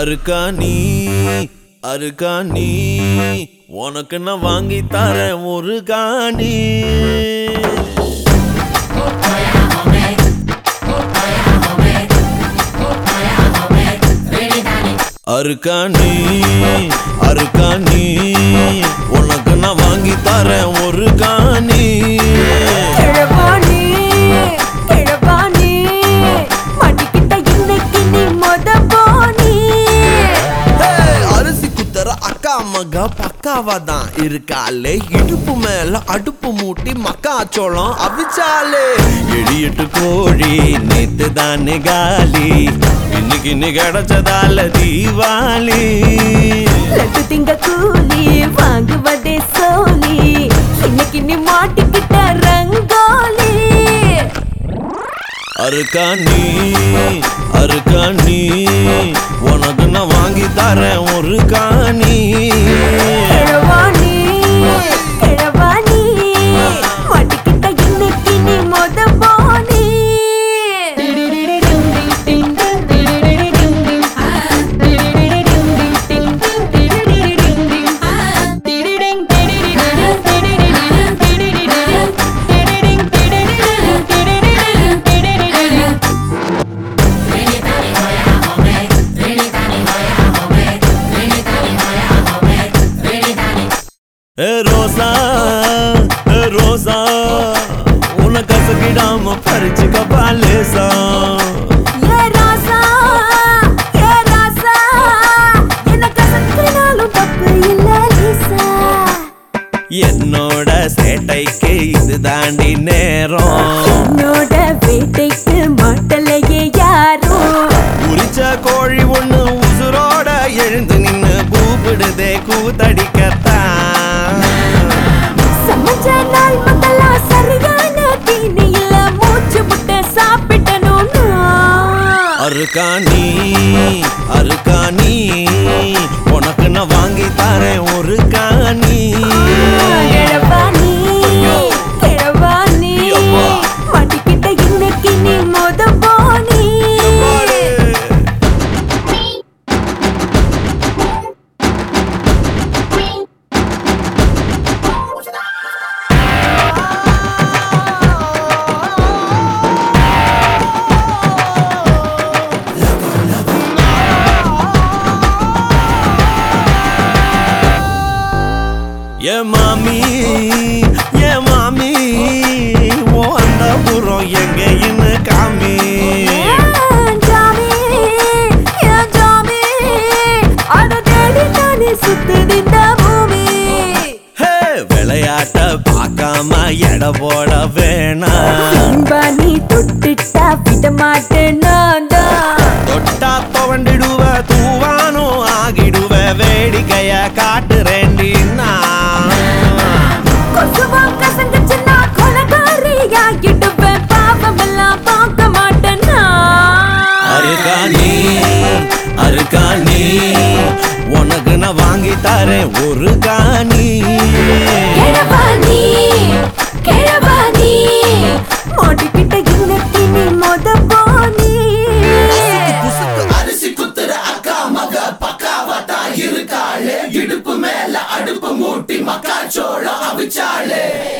அருக்கா நீ அருக்கா நீ உனக்கு நான் வாங்கி தரேன் ஒரு காணி அருக்கா நீ அருக்கா நீ உனக்கு நான் வாங்கி தரேன் ஒரு காணி கிழவாணி கிழவாணி மாட்டிக்கிட்ட இன்னைக்கு நீ மொத போனி ஏய், அரிசி குத்துற அக்கா மக பக்காவா தான் இருக்காளே இடுப்பு மேல அடுப்பு மூட்டி மக்காச்சோளம் அவிச்சாலே எடி எட்டு கோழி நேத்து தானே காலி இன்னைக்கு நீ கிடைச்சதால தீபாவளி லட்டு திங்க கூலி வாங்குவதே சோலி இன்னைக்கு நீ மாட்டிக்கிட்ட ரங்கோலி அருக்கா நீ அருக்கா நீ உனக்கு நான் வாங்கி தரேன் ஒரு காணி கிழவாணி கிழவாணி மாட்டிக்கிட்ட இன்னைக்கு நீ மொத போனி ஏ ரோசா ஏ ரோசா உன கசக்கிடாம பறிச்சுக்க பாலேசா ஏ ராசா ஏ ராசா என்ன கசக்கினாலும் தப்பு இல்ல லீசா என்னோட சேட்டைக்கு இது தாண்டி நேரம் என்னோட வேட்டைக்கு மாட்டலையே யாரும் உரிச்ச கோழி ஒண்ணு உசுரோட எழுந்து நின்னு கூப்பிடுதே கூத்தடிக்கத்தான் சமைச்ச நாள் முதலா சரியான தீனி இல்ல மூச்சு முட்டை சாப்பிட்டனும் அருக்கா நீ அருக்கா நீ உனக்கு நான் வாங்கி தரேன் ஒரு காணி கிழவாணி கிழவாணி யப்பா. மாட்டிக்கிட்ட இன்னைக்கு நீ மொத போனி ஏ மாமி ஏ மாமி ஓ அந்த புறம் எங்கன்னு காமி ஏன் ஜாமி ஏன் ஜாமி அட தேடி தானே சுத்துது இந்த பூமி ஹே விளையாட்ட பார்க்காம எடை போட வேணாம் இன்பா நீ தொட்டுட்டா விட மாட்டேன் நான் தான் தொட்டா துவண்டிடுவ தூவானோ ஆகிடுவ வேடிக்கைய காட்டுறேண்டி நான் கொசுவா கசங்குச்சுன்னா கொலகாரியாகிடுவேன் பாவமெல்லாம் பார்க்க மாட்டேன் நான். அருக்கா நீ அருக்கா நீ உனக்கு நான் வாங்கி தரேன் ஒரு காணி கிழவாணி, கிழவாணி, மாட்டிக்கிட்ட இன்னைக்கு நீ மொத போனி. அரிசி குத்துற அக்கா மக பக்காவட்டா இருக்காளே இடுப்பு மேல அடுப்பு மூட்டி மக்காச்சோளம் அவிச்சாளே